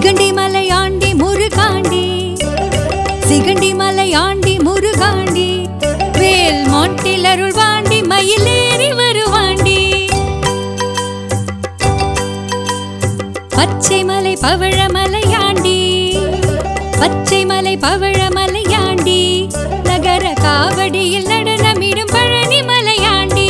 சிகண்டி மலையாண்டி முருகாண்டி சிகண்டி மலையாண்டி முருகாண்டி வேல் மாட்டில் அருள்வாண்டி மயிலேறி வருவாண்டி பச்சை மலை பவழமலையாண்டி பச்சை மலை பவழமலையாண்டி நகர காவடியில் நடனமிடும் பழனி மலையாண்டி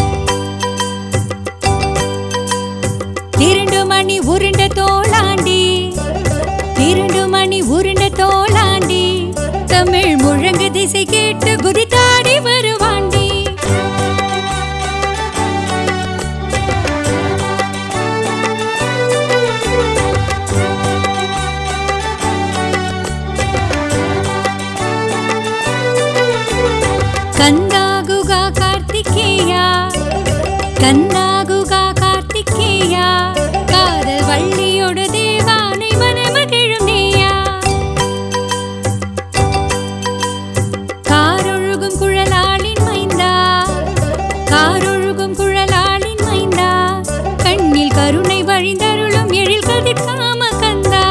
இரண்டு மணி உருண்ட தோளாண்டி இரண்டு மணி உருண்ட தோளாண்டி தமிழ் முழங்கு திசை கேட்டு குதித்தாடி வருவாண்டி கந்தாகுகா கார்த்திகேயா கந்தாகுகா கார்த்திகேயா காதல் வள்ளியோடு தேவானை மனமகிழும் நீயா காரொழுகும் குழலாளின் மைந்தா காரொழுகும் குழலாளின் மைந்தா கண்ணில் கருணை வழிந்தருளும் எழில் கதிர்காம கந்தா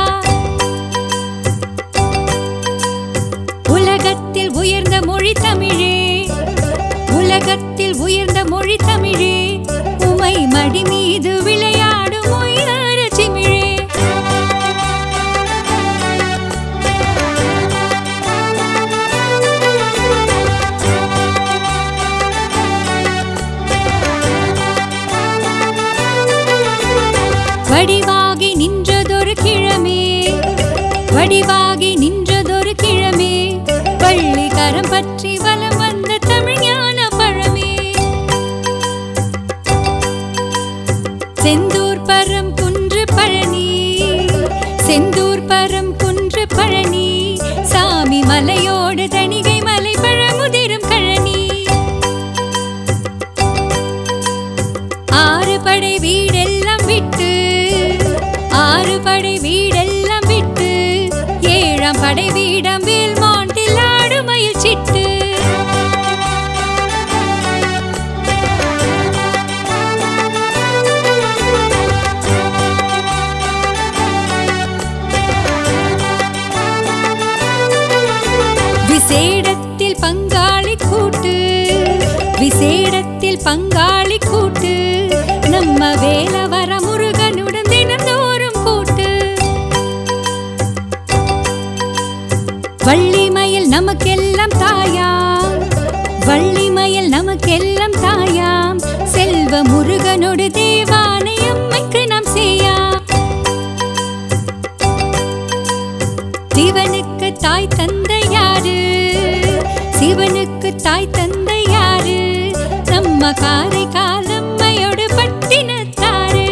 உலகத்தில் உயர்ந்த மொழி தமிழே உலகத்தில் உயர்ந்த மொழி தமிழே உமை மடி மீது விளையாடும் ஒய்யார சிமிழே வடிவாகி நின்றதொரு கிழமே வடிவாகி நின்றதொரு கிழமே பள்ளி கரம் பற்றி வலம் வந்த தமிழ் ஞான பழமே செந்தூர் பரம் குன்று பழனி செந்தூர் பரம் குன்று பழனி சாமி மலையோடு தணிகை மலை பழமுதிரும் கழனி ஆறு படை வீடெல்லாம் விட்டு ஆறு படை வீடெல்லாம் விட்டு ஏழாம் படை வீடம் வேல் மாண்டில் ஆடுமயில் சிட்டு விசேடத்தில் பங்காளி கூட்டு விசேடத்தில் பங்காளி கூட்டு நம்ம வேலவர முருகனுடன் தினந்தோறும் கூட்டு வள்ளிமயில் நமக்கெல்லாம் தாயாம் வள்ளிமயில் நமக்கெல்லாம் தாயாம் செல்வ முருகனோடு தேவானை அம்மைக்கு நாம் செய்யாம் சிவனுக்கு தாய் தந்தை யாரு சிவனுக்கு தாய் தந்தை யாரு நம்ம காரை காலம்மையோடு பட்டினத்தாரு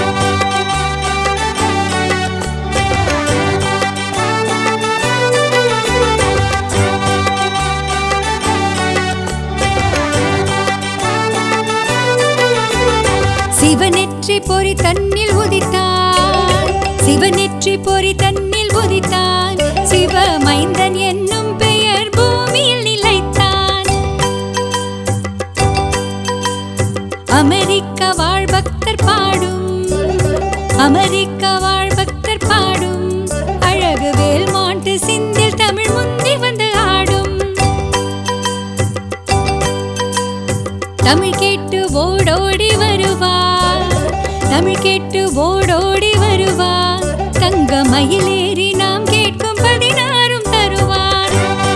சிவனெற்றி பொறி தன்னில் உதித்தான் சிவனெற்றி பொறி தன்னில் உதித்தான் சிவமைந்தன் என்னும் பெயர் பூமியில் நிலைத்தான் அமெரிக்க வாழ் பக்தர் பாடும் அமெரிக்க வாழ் பக்தர் பாடும் அழகு வேல் மாட்டு சிந்தில் தமிழ் முந்தி வந்து ஆடும் தமிழ் கேட்டு ஓடோடி வருவார் தமிழ் கேட்டு ஓடோடி வருவார் தங்க மயிலேறி நாம் கேட்கும் பதினாறும் தருவார்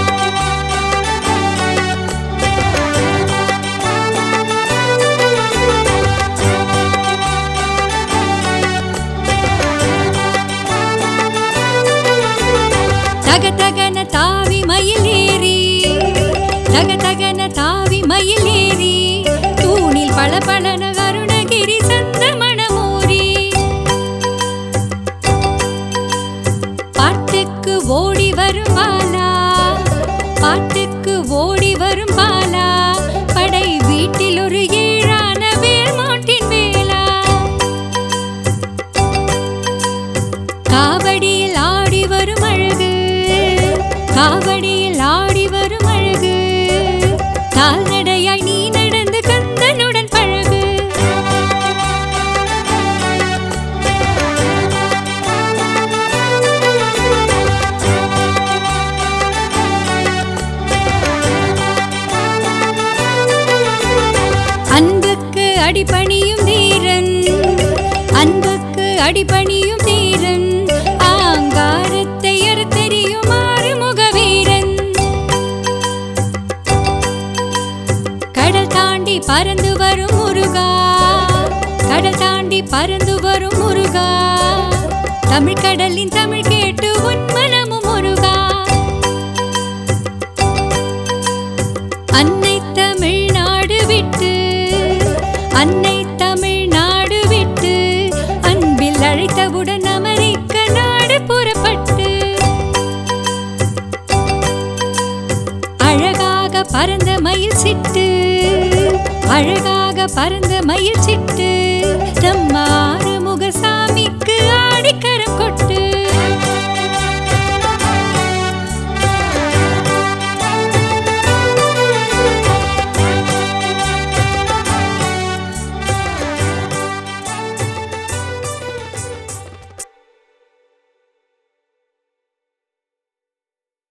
தக தகன தாவி மயில் ஏறி தக தகன தாவி மயில் ஏறி தூணில் பளபளன அருணகிரி சந்தமணமூரி பாட்டுக்கு ஓடி வரும் பாலா பாட்டுக்கு ஓடி வரும் பாலா படை வீட்டில் ஒரு ஏழான வேல் மாட்டின் வேலா காவடியில் ஆடி வரும் அழகு காவடியில் ஆடி வரும் அழகு கால்நடையாய் நீ நடந்து கந்தனுடன் பழகு அடிபணியும் தீரன் அன்புக்கு அடிபணியும் தீரன் ஆங்காரத்தை அறுத்தெறியும் ஆறுமுக வீரன் கடல் தாண்டி பறந்து வரும் முருகா கடல் தாண்டி பறந்து வரும் முருகா தமிழ் கடலின் தமிழ் கேட்டு உன் மனமும் முருகா அன்னை தமிழ்நாடு விட்டு அன்னை தமிழ்நாடு விட்டு அன்பில் அழைத்தவுடன் அமெரிக்க நாடு புறப்பட்டு அழகாக பறந்த மயில் சிட்டு அழகாக பறந்த மயில் சிட்டு நம்மா